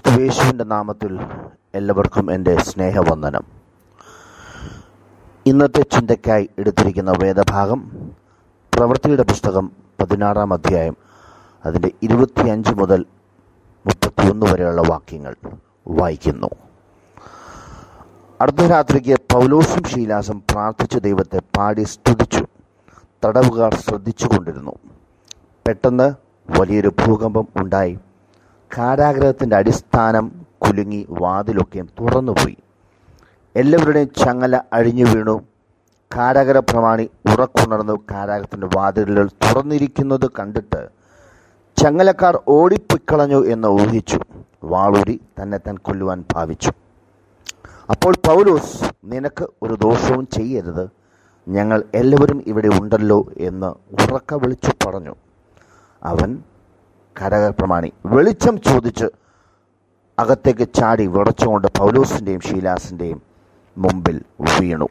ക്രിസ്തുവേശുവിൻ്റെ നാമത്തിൽ എല്ലാവർക്കും എൻ്റെ സ്നേഹവന്ദനം ഇന്നത്തെ ചിന്തയ്ക്കായി എടുത്തിരിക്കുന്ന വേദഭാഗം പ്രവൃത്തിയുടെ പുസ്തകം പതിനാറാം അധ്യായം അതിൻ്റെ ഇരുപത്തിയഞ്ച് മുതൽ മുപ്പത്തിയൊന്ന് വരെയുള്ള വാക്യങ്ങൾ വായിക്കുന്നു അർദ്ധരാത്രിക്ക് പൗലോസും ശീലാസും പ്രാർത്ഥിച്ച ദൈവത്തെ പാടി സ്തുതിച്ചു തടവുകാർ ശ്രദ്ധിച്ചുകൊണ്ടിരുന്നു പെട്ടെന്ന് വലിയൊരു ഭൂകമ്പം ഉണ്ടായി കാരാഗ്രഹത്തിൻ്റെ അടിസ്ഥാനം കുലുങ്ങി വാതിലൊക്കെ തുറന്നുപോയി എല്ലാവരുടെയും ചങ്ങല അഴിഞ്ഞു വീണു കാരാഗര പ്രമാണി ഉറക്കുണർന്നു കാരാഗ്രഹത്തിൻ്റെ വാതിലുകൾ തുറന്നിരിക്കുന്നത് കണ്ടിട്ട് ചങ്ങലക്കാർ ഓടിപ്പൊയ്ക്കളഞ്ഞു എന്ന് ഊഹിച്ചു വാളൂരി തന്നെ താൻ കൊല്ലുവാൻ ഭാവിച്ചു അപ്പോൾ പൗലോസ് നിനക്ക് ഒരു ദോഷവും ചെയ്യരുത് ഞങ്ങൾ എല്ലാവരും ഇവിടെ ഉണ്ടല്ലോ എന്ന് ഉറക്ക വിളിച്ചു പറഞ്ഞു അവൻ കരകപ്രമാണി വെളിച്ചം ചോദിച്ച് അകത്തേക്ക് ചാടി വിറച്ചുകൊണ്ട് പൗലോസിൻ്റെയും ഷീലാസിൻ്റെയും മുമ്പിൽ വീണു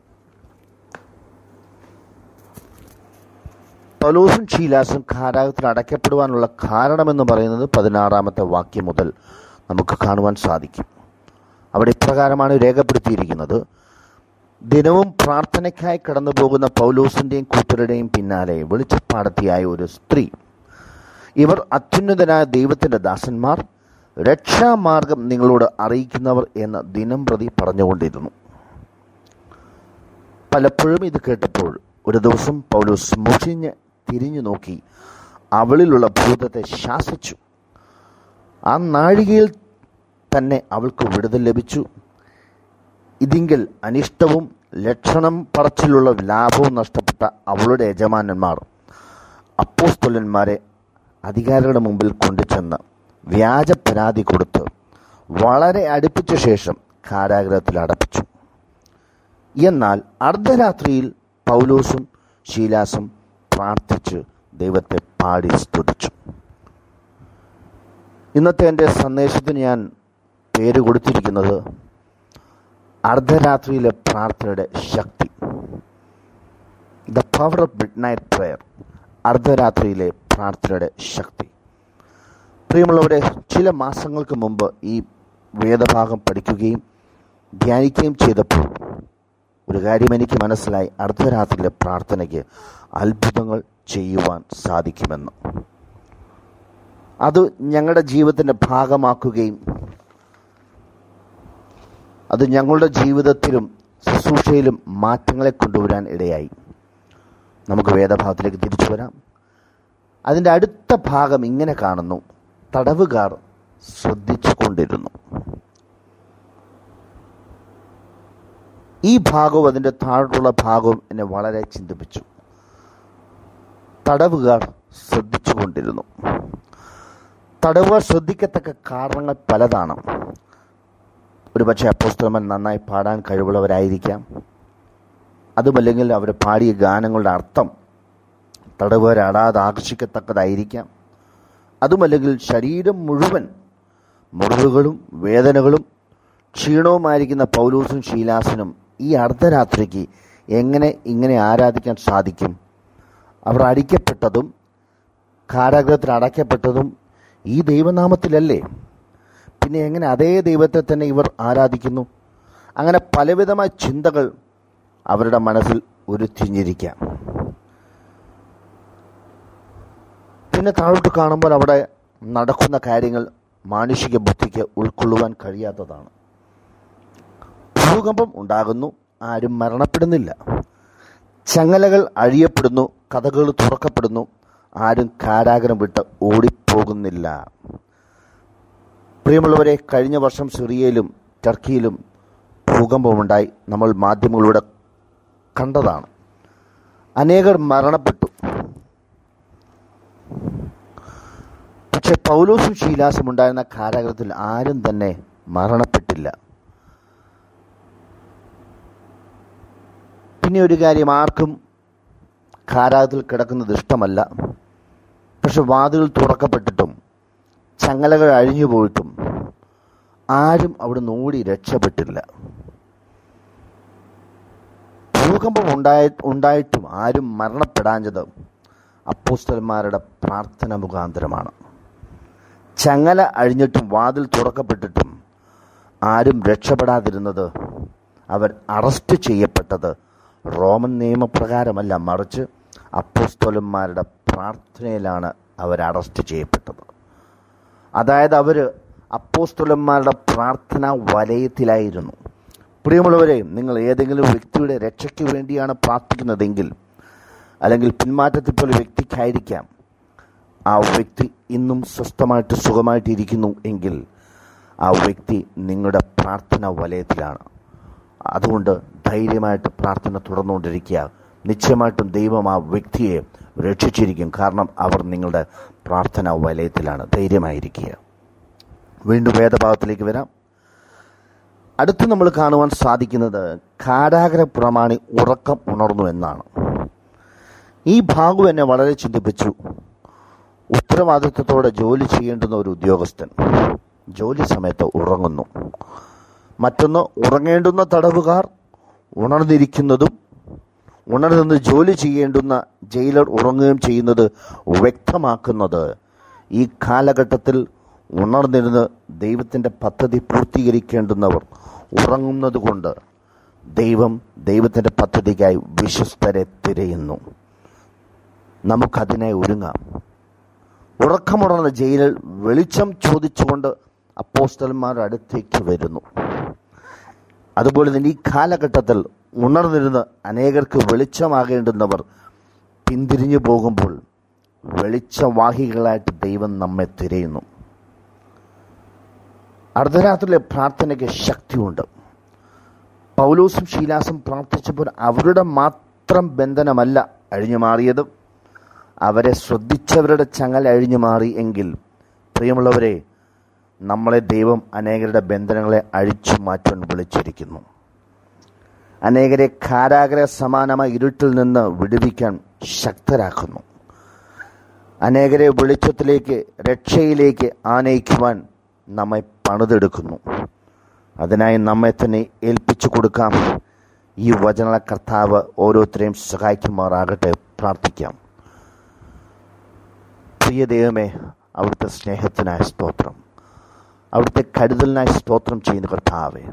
പൗലോസും ഷീലാസും കാരാഗത്തിൽ അടയ്ക്കപ്പെടുവാനുള്ള കാരണമെന്ന് പറയുന്നത് പതിനാറാമത്തെ വാക്യം മുതൽ നമുക്ക് കാണുവാൻ സാധിക്കും അവിടെ ഇപ്രകാരമാണ് രേഖപ്പെടുത്തിയിരിക്കുന്നത് ദിനവും പ്രാർത്ഥനയ്ക്കായി കടന്നു പോകുന്ന പൗലോസിൻ്റെയും കൂട്ടരുടെയും പിന്നാലെ വെളിച്ചപ്പാടത്തിയായ ഒരു സ്ത്രീ ഇവർ അത്യുന്നതനായ ദൈവത്തിൻ്റെ ദാസന്മാർ രക്ഷാമാർഗം നിങ്ങളോട് അറിയിക്കുന്നവർ എന്ന് ദിനം പ്രതി പറഞ്ഞുകൊണ്ടിരുന്നു പലപ്പോഴും ഇത് കേട്ടപ്പോൾ ഒരു ദിവസം പൗലോസ് മുഷിഞ്ഞ് തിരിഞ്ഞു നോക്കി അവളിലുള്ള ഭൂതത്തെ ശാസിച്ചു ആ നാഴികയിൽ തന്നെ അവൾക്ക് വിടുതൽ ലഭിച്ചു ഇതിങ്കിൽ അനിഷ്ടവും ലക്ഷണം പറച്ചിലുള്ള ലാഭവും നഷ്ടപ്പെട്ട അവളുടെ യജമാനന്മാർ അപ്പോസ്തൊലന്മാരെ അധികാരികളുടെ മുമ്പിൽ കൊണ്ടുചെന്ന് വ്യാജ പരാതി കൊടുത്ത് വളരെ അടുപ്പിച്ച ശേഷം കാരാഗ്രഹത്തിൽ അടപ്പിച്ചു എന്നാൽ അർദ്ധരാത്രിയിൽ പൗലോസും ശീലാസും പ്രാർത്ഥിച്ച് ദൈവത്തെ പാടി സ്തുതിച്ചു ഇന്നത്തെ എൻ്റെ സന്ദേശത്തിന് ഞാൻ പേര് കൊടുത്തിരിക്കുന്നത് അർദ്ധരാത്രിയിലെ പ്രാർത്ഥനയുടെ ശക്തി the power of midnight prayer അർദ്ധരാത്രിയിലെ പ്രാർത്ഥനയുടെ ശക്തി പ്രിയമുള്ളവരെ ചില മാസങ്ങൾക്ക് മുമ്പ് ഈ വേദഭാഗം പഠിക്കുകയും ധ്യാനിക്കുകയും ചെയ്തപ്പോൾ ഒരു കാര്യം എനിക്ക് മനസ്സിലായി അർദ്ധരാത്രിയിലെ പ്രാർത്ഥനയ്ക്ക് അത്ഭുതങ്ങൾ ചെയ്യുവാൻ സാധിക്കുമെന്ന് അത് ഞങ്ങളുടെ ജീവിതത്തിൻ്റെ ഭാഗമാക്കുകയും അത് ഞങ്ങളുടെ ജീവിതത്തിലും ശുശ്രൂഷയിലും മാറ്റങ്ങളെ കൊണ്ടുവരാൻ ഇടയായി നമുക്ക് വേദഭാഗത്തിലേക്ക് തിരിച്ചു വരാം അതിൻ്റെ അടുത്ത ഭാഗം ഇങ്ങനെ കാണുന്നു തടവുകാർ ശ്രദ്ധിച്ചു കൊണ്ടിരുന്നു ഈ ഭാഗവും അതിൻ്റെ താഴോട്ടുള്ള ഭാഗവും എന്നെ വളരെ ചിന്തിപ്പിച്ചു തടവുകാർ ശ്രദ്ധിച്ചു കൊണ്ടിരുന്നു തടവുകാർ ശ്രദ്ധിക്കത്തക്ക കാരണങ്ങൾ പലതാണ് ഒരുപക്ഷെ അപ്പോസ്തലമൻ നന്നായി പാടാൻ കഴിവുള്ളവരായിരിക്കാം അതുമല്ലെങ്കിൽ അവർ പാടിയ ഗാനങ്ങളുടെ അർത്ഥം തടവുകാരെ അടാതെ ആകർഷിക്കത്തക്കതായിരിക്കാം അതുമല്ലെങ്കിൽ ശരീരം മുഴുവൻ മുറിവുകളും വേദനകളും ക്ഷീണവുമായിരിക്കുന്ന പൗലൂസും ശീലാസനും ഈ അർദ്ധരാത്രിക്ക് എങ്ങനെ ഇങ്ങനെ ആരാധിക്കാൻ സാധിക്കും അവർ അടിക്കപ്പെട്ടതും കാരാഗ്രഹത്തിൽ അടയ്ക്കപ്പെട്ടതും ഈ ദൈവനാമത്തിലല്ലേ പിന്നെ എങ്ങനെ അതേ ദൈവത്തെ തന്നെ ഇവർ ആരാധിക്കുന്നു അങ്ങനെ പലവിധമായ ചിന്തകൾ അവരുടെ മനസ്സിൽ ഉരുത്തിരിഞ്ഞിരിക്കാം പിന്നെ താഴോട്ട് കാണുമ്പോൾ അവിടെ നടക്കുന്ന കാര്യങ്ങൾ മാനുഷിക ബുദ്ധിക്ക് ഉൾക്കൊള്ളുവാൻ കഴിയാത്തതാണ് ഭൂകമ്പം ഉണ്ടാകുന്നു ആരും മരണപ്പെടുന്നില്ല ചങ്ങലകൾ അഴിയപ്പെടുന്നു കഥകൾ തുറക്കപ്പെടുന്നു ആരും കാരാഗ്രഹം വിട്ട് ഓടിപ്പോകുന്നില്ല പ്രിയമുള്ളവരെ കഴിഞ്ഞ വർഷം സിറിയയിലും ടർക്കിയിലും ഭൂകമ്പമുണ്ടായി നമ്മൾ മാധ്യമങ്ങളിലൂടെ കണ്ടതാണ് അനേകർ മരണപ്പെട്ടു പക്ഷെ പൗലോസും ശീലാസും ഉണ്ടായിരുന്ന കാരാഗ്രഹത്തിൽ ആരും തന്നെ മരണപ്പെട്ടില്ല പിന്നെ ഒരു കാര്യം ആർക്കും കാരാഗ്രഹത്തിൽ കിടക്കുന്നത് ഇഷ്ടമല്ല പക്ഷെ വാതിൽ തുറക്കപ്പെട്ടിട്ടും ചങ്ങലകൾ അഴിഞ്ഞു പോയിട്ടും ആരും അവിടെ ഓടി രക്ഷപ്പെട്ടില്ല ഭൂകമ്പം ഉണ്ടായി ഉണ്ടായിട്ടും ആരും മരണപ്പെടാഞ്ഞത് അപ്പോസ്റ്റന്മാരുടെ പ്രാർത്ഥന മുഖാന്തരമാണ് ചങ്ങല അഴിഞ്ഞിട്ടും വാതിൽ തുറക്കപ്പെട്ടിട്ടും ആരും രക്ഷപ്പെടാതിരുന്നത് അവർ അറസ്റ്റ് ചെയ്യപ്പെട്ടത് റോമൻ നിയമപ്രകാരമല്ല മറിച്ച് അപ്പോസ്തോലന്മാരുടെ പ്രാർത്ഥനയിലാണ് അവർ അറസ്റ്റ് ചെയ്യപ്പെട്ടത് അതായത് അവർ അപ്പോസ്തോലന്മാരുടെ പ്രാർത്ഥന വലയത്തിലായിരുന്നു പ്രിയമുള്ളവരെ നിങ്ങൾ ഏതെങ്കിലും വ്യക്തിയുടെ രക്ഷയ്ക്ക് വേണ്ടിയാണ് പ്രാർത്ഥിക്കുന്നതെങ്കിൽ അല്ലെങ്കിൽ പിന്മാറ്റത്തിൽ പോലെ വ്യക്തിക്കായിരിക്കാം ആ വ്യക്തി ഇന്നും സ്വസ്ഥമായിട്ട് സുഖമായിട്ട് ഇരിക്കുന്നു എങ്കിൽ ആ വ്യക്തി നിങ്ങളുടെ പ്രാർത്ഥന വലയത്തിലാണ് അതുകൊണ്ട് ധൈര്യമായിട്ട് പ്രാർത്ഥന തുടർന്നുകൊണ്ടിരിക്കുക നിശ്ചയമായിട്ടും ദൈവം ആ വ്യക്തിയെ രക്ഷിച്ചിരിക്കും കാരണം അവർ നിങ്ങളുടെ പ്രാർത്ഥന വലയത്തിലാണ് ധൈര്യമായിരിക്കുക വീണ്ടും വേദഭാഗത്തിലേക്ക് വരാം അടുത്ത് നമ്മൾ കാണുവാൻ സാധിക്കുന്നത് കാരാഗര പ്രമാണി ഉറക്കം ഉണർന്നു എന്നാണ് ഈ ഭാഗം എന്നെ വളരെ ചിന്തിപ്പിച്ചു ഉത്തരവാദിത്വത്തോടെ ജോലി ചെയ്യേണ്ടുന്ന ഒരു ഉദ്യോഗസ്ഥൻ ജോലി സമയത്ത് ഉറങ്ങുന്നു മറ്റൊന്ന് ഉറങ്ങേണ്ടുന്ന തടവുകാർ ഉണർന്നിരിക്കുന്നതും ഉണർന്ന് ജോലി ചെയ്യേണ്ടുന്ന ജയിലർ ഉറങ്ങുകയും ചെയ്യുന്നത് വ്യക്തമാക്കുന്നത് ഈ കാലഘട്ടത്തിൽ ഉണർന്നിരുന്ന് ദൈവത്തിൻ്റെ പദ്ധതി പൂർത്തീകരിക്കേണ്ടുന്നവർ ഉറങ്ങുന്നത് കൊണ്ട് ദൈവം ദൈവത്തിൻ്റെ പദ്ധതിക്കായി വിശ്വസ്തരെ തിരയുന്നു നമുക്കതിനായി ഒരുങ്ങാം ഉറക്കമുണർന്ന ജയിലിൽ വെളിച്ചം ചോദിച്ചുകൊണ്ട് അപ്പോസ്റ്റലന്മാരുടെ അടുത്തേക്ക് വരുന്നു അതുപോലെ തന്നെ ഈ കാലഘട്ടത്തിൽ ഉണർന്നിരുന്ന് അനേകർക്ക് വെളിച്ചമാകേണ്ടുന്നവർ പിന്തിരിഞ്ഞു പോകുമ്പോൾ വെളിച്ചവാഹികളായിട്ട് ദൈവം നമ്മെ തിരയുന്നു അർദ്ധരാത്രിയിലെ പ്രാർത്ഥനയ്ക്ക് ശക്തിയുണ്ട് പൗലോസും ശീലാസും പ്രാർത്ഥിച്ചപ്പോൾ അവരുടെ മാത്രം ബന്ധനമല്ല അഴിഞ്ഞു മാറിയത് അവരെ ശ്രദ്ധിച്ചവരുടെ ചങ്ങൽ അഴിഞ്ഞു മാറി എങ്കിൽ പ്രിയമുള്ളവരെ നമ്മളെ ദൈവം അനേകരുടെ ബന്ധനങ്ങളെ അഴിച്ചു മാറ്റാൻ വിളിച്ചിരിക്കുന്നു അനേകരെ കാരാഗ്രഹ സമാനമായ ഇരുട്ടിൽ നിന്ന് വിടുവിക്കാൻ ശക്തരാക്കുന്നു അനേകരെ വെളിച്ചത്തിലേക്ക് രക്ഷയിലേക്ക് ആനയിക്കുവാൻ നമ്മെ പണിതെടുക്കുന്നു അതിനായി നമ്മെ തന്നെ ഏൽപ്പിച്ചു കൊടുക്കാം ഈ വചന കർത്താവ് ഓരോരുത്തരെയും സഹായിക്കുമാറാകട്ടെ പ്രാർത്ഥിക്കാം പ്രിയ ദൈവമേ അവിടുത്തെ സ്നേഹത്തിനായ സ്തോത്രം അവിടുത്തെ കരുതലിനായി സ്തോത്രം ചെയ്യുന്ന കർത്താവേ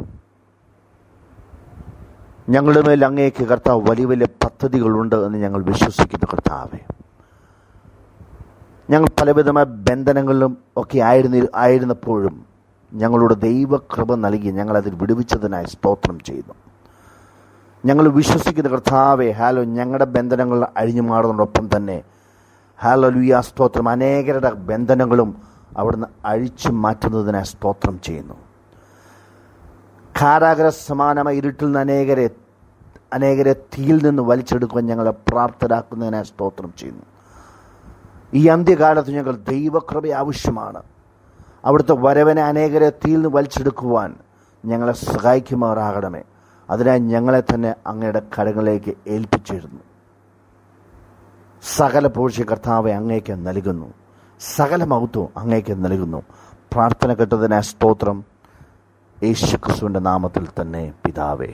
ഞങ്ങളുടെ മേൽ അങ്ങേക്ക് കർത്താവ് വലിയ വലിയ പദ്ധതികളുണ്ട് എന്ന് ഞങ്ങൾ വിശ്വസിക്കുന്ന കർത്താവേ ഞങ്ങൾ പലവിധമായ ബന്ധനങ്ങളിലും ഒക്കെ ആയിരുന്ന ആയിരുന്നപ്പോഴും ഞങ്ങളുടെ ദൈവകൃപ നൽകി ഞങ്ങളതിൽ വിടുവിച്ചതിനായി സ്തോത്രം ചെയ്യുന്നു ഞങ്ങൾ വിശ്വസിക്കുന്ന കർത്താവെ ഹാലോ ഞങ്ങളുടെ ബന്ധനങ്ങൾ അഴിഞ്ഞു മാറുന്നതോടൊപ്പം തന്നെ ഹാലോ ലുയ സ്തോത്രം അനേകരുടെ ബന്ധനങ്ങളും അവിടുന്ന് അഴിച്ചു മാറ്റുന്നതിനായി സ്തോത്രം ചെയ്യുന്നു കാരാഗ്രഹ സമാനമായ ഇരുട്ടിൽ നിന്ന് അനേകരെ അനേകരെ തീയിൽ നിന്ന് വലിച്ചെടുക്കുവാൻ ഞങ്ങളെ പ്രാപ്തരാക്കുന്നതിനായി സ്തോത്രം ചെയ്യുന്നു ഈ അന്ത്യകാലത്ത് ഞങ്ങൾ ദൈവകൃപ ആവശ്യമാണ് അവിടുത്തെ വരവനെ അനേകരെ തീയിൽ നിന്ന് വലിച്ചെടുക്കുവാൻ ഞങ്ങളെ സഹായിക്കുമാറാകണമേ അതിനായി ഞങ്ങളെ തന്നെ അങ്ങയുടെ കരങ്ങളിലേക്ക് ഏൽപ്പിച്ചിരുന്നു സകല പോഴ്ച കർത്താവെ അങ്ങേക്ക് നൽകുന്നു സകല മഹത്വം അങ്ങേക്ക് നൽകുന്നു പ്രാർത്ഥന കെട്ടതിനായ സ്തോത്രം യേശു ക്രിസ്തുവിൻ്റെ നാമത്തിൽ തന്നെ പിതാവേ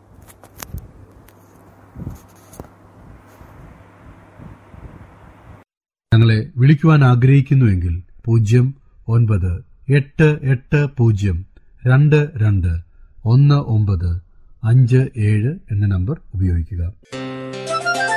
ഞങ്ങളെ വിളിക്കുവാൻ ആഗ്രഹിക്കുന്നുവെങ്കിൽ പൂജ്യം ഒൻപത് എട്ട് എട്ട് പൂജ്യം രണ്ട് രണ്ട് ഒന്ന് ഒമ്പത് അഞ്ച് ഏഴ് എന്ന നമ്പർ ഉപയോഗിക്കുക